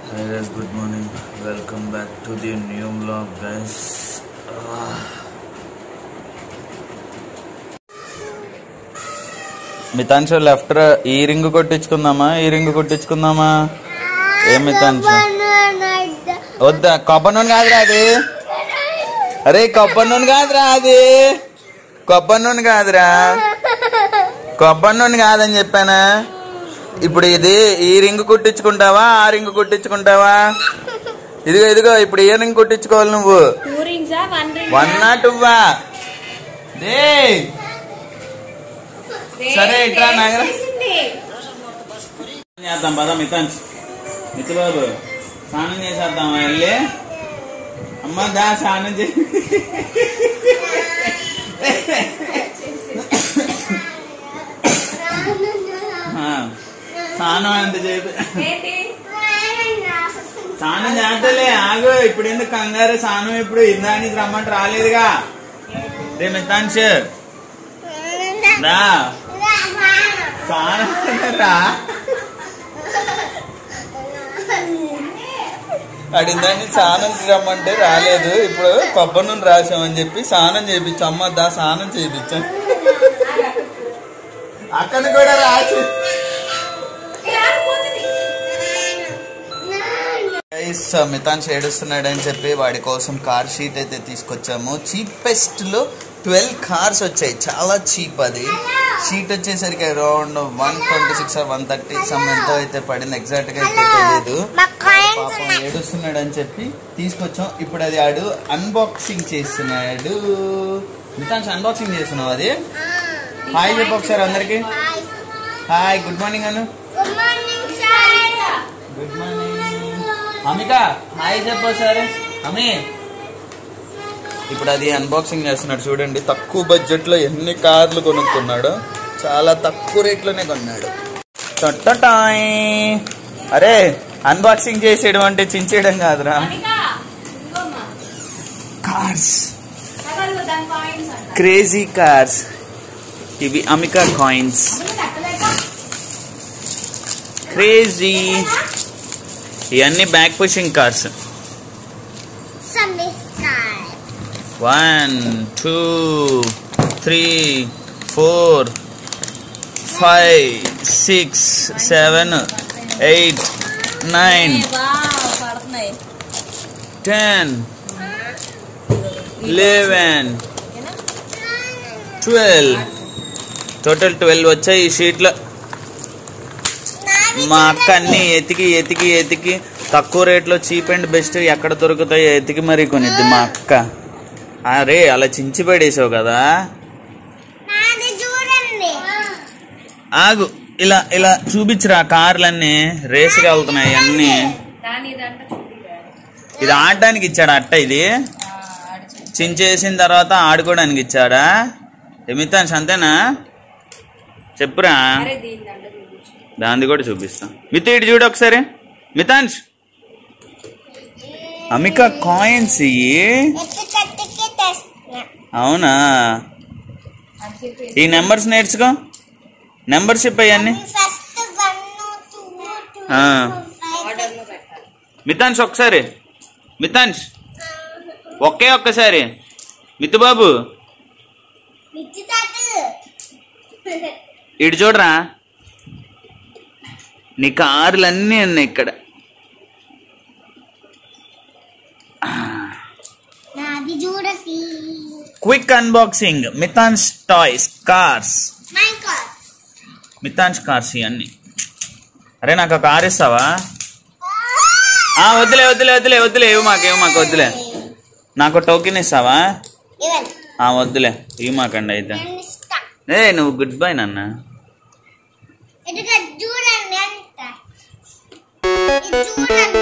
Hey guys, good morning. Welcome back to the new vlog, guys. Ah. Mitanshu left ఈ ring కొట్టించుకుందామా ఈ ring కొట్టించుకుందామా ఏం మితాంశు వద్దా కొబ్బరి నూనె కాదురా అది అరే కొబ్బరి నూనె కాదురా అది కొబ్బరి నూనె కాదురా కొబ్బరి నూనె కాదని చెప్పానా ఇప్పుడు ఇది ఈ రింగ్ కుట్టించుకుంటావా ఆ రింగ్ కుట్టించుకుంటావా ఇదిగో ఇదిగో ఇప్పుడు ఏ రింగ్ కుట్టించుకోవాలి నువ్వు టూ రింగ్సా వన్ రింగ్ వన్ నాట్ టూవా డే సరే, ఇట్రా నాగర. చేద్దాం పద మితాన్స్ మితు బాబు స్నానం చేసేద్దామా వెళ్ళి అమ్మ దా స్నానం చే ఆ, స్నానం ఎంత చేపి స్నానం చేస్తలే ఆగు ఇప్పుడు ఎందుకు కంగారు స్నానం ఇప్పుడు ఇందానికి రమ్మంటే రాలేదుగా రే మితాన్స్ రా స్నానం రా అడిందాన్ని స్నానం రమ్మంటే రాలేదు ఇప్పుడు కొబ్బరి నూనె రాసామని చెప్పి స్నానం చేయించు అమ్మ దా స్నానం చేయించు అక్కడ కూడా రాసి గైస్ మితాన్ ఏడుస్తున్నాడు అని చెప్పి వాడి కోసం కార్ షీట్ అయితే తీసుకొచ్చాము చీపెస్ట్ లో ట్వెల్వ్ కార్స్ వచ్చాయి చాలా చీప్ అది షీట్ వచ్చేసరికి around one twenty six one thirty some ఎంతో అయితే పడింది ఎగ్జాక్ట్ గా అయితే తెలియదు పాపం ఏడుస్తున్నాడు అని చెప్పి తీసుకొచ్చాం ఇప్పుడు అది ఆడు అన్బాక్సింగ్ చేస్తున్నాడు మితాన్స్ అన్బాక్సింగ్ చేస్తున్నావు అది హాయ్ చెప్పు ఒకసారి అందరికి hi good morning Anu good morning Amika hi చెప్పు సరే అమి ఇప్పుడు అది అన్బాక్సింగ్ చేస్తున్నాడు చూడండి తక్కువ బడ్జెట్ లో ఎన్ని కార్లు కొనుక్కున్నాడు చాలా తక్కువ రేట్లోనే కొన్నాడు టొట్టటాయ్. అరే అన్బాక్సింగ్ చేసేయడం అంటే చించేయడం కాదురా కార్స్ క్రేజీ కార్స్ ఇవి అమికా కాయిన్స్ క్రేజీ ఇవన్నీ back pushing cars one two three four five six seven eight nine పడుతున్నాయి ten eleven twelve total twelve వచ్చాయి ఈ షీట్లో మా అక్క అన్ని ఎతికి ఎతికి ఎతికి తక్కువ రేట్లో చీప్ అండ్ బెస్ట్ ఎక్కడ దొరుకుతాయో ఎతికి మరీ కొనిద్ది మా అక్క అరే అలా చించి పడేసావు కదా ఆగు ఇలా ఇలా చూపించురా కార్లన్నీ రేసుగా వెళ్తున్నాయి అన్నీ దాని ఇదంట చూపిరా ఇది ఆడడానికి ఇచ్చాడా అట్ట ఇది చించేసిన తర్వాత ఆడుకోవడానికి ఇచ్చాడా ఎమితాన్స్ అంతేనా చెప్పురా అరే దీని దండ చూపించు దాన్ని కూడా చూపిస్తా మిత్ ఇటు చూడు ఒకసారి మితాన్స్ అమిక కాయిన్స్ ఇయ్యి అవునా అని చెప్పి ఈ నెంబర్స్ నేర్చుకో నెంబర్షిప్ అవన్నీ ఆ. ఆర్డర్లో పెట్టాలి మితాన్స్ ఒకసారి మితాన్స్ ఒకే ఒక్కసారి మితు బాబు ఇటు చూడరా నీ కార్లు అన్నీ ఉన్నాయి ఇక్కడ నాది చూడసి quick unboxing Mitansh toys cars my car Mitansh cars ఇవన్నీ అరే నాకు ఒక కార్ ఇస్తావా ఆ, వద్దులే వద్దులే వద్దులే వద్దులే ఇవ్వు మాకు ఇవ్వు మాకు వద్దులే నాకు టోకెన్ ఇస్తావా ఇవ్వండి ఆ, వద్దులే ఇవి మాకండి అయితే నేను ఇస్తా ఏ నువ్వు గుడ్ బై నాన్న ఇదిగో చూడండి అంత ఇది చూడండి